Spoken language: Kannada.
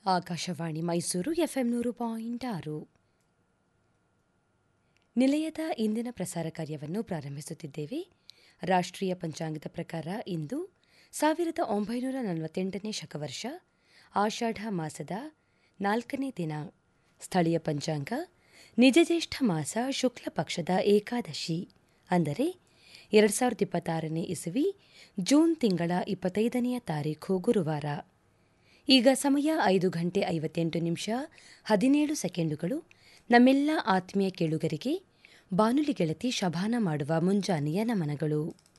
ಆಕಾಶವಾಣಿ ಮೈಸೂರು ಎಫ್ಎಂ ನೂರು ಪಾಯಿಂಟ್ ಆರು ನಿಲಯದ ಇಂದಿನ ಪ್ರಸಾರ ಕಾರ್ಯವನ್ನು ಪ್ರಾರಂಭಿಸುತ್ತಿದ್ದೇವೆ ರಾಷ್ಟ್ರೀಯ ಪಂಚಾಂಗದ ಪ್ರಕಾರ ಇಂದು ಸಾವಿರದ ಒಂಬೈನೂರ ನಲವತ್ತೆಂಟನೇ ಶಕವರ್ಷ ಆಷಾಢ ಮಾಸದ ನಾಲ್ಕನೇ ದಿನ ಸ್ಥಳೀಯ ಪಂಚಾಂಗ ನಿಜಜ್ಯೇಷ್ಠ ಮಾಸ ಶುಕ್ಲ ಪಕ್ಷದ ಏಕಾದಶಿ ಅಂದರೆ ಎರಡು ಸಾವಿರದ ಇಪ್ಪತ್ತಾರನೇ ಇಸವಿ ಜೂನ್ ತಿಂಗಳ ಇಪ್ಪತ್ತೈದನೆಯ ತಾರೀಖು ಗುರುವಾರ ಈಗ ಸಮಯ ಐದು ಗಂಟೆ ಐವತ್ತೆಂಟು ನಿಮಿಷ ಹದಿನೇಳು ಸೆಕೆಂಡುಗಳು ನಮ್ಮೆಲ್ಲ ಆತ್ಮೀಯ ಕೇಳುಗರಿಗೆ ಬಾನುಲಿ ಗೆಳತಿ ಶಭಾನ ಮಾಡುವ ಮುಂಜಾನೆಯ ನಮನಗಳು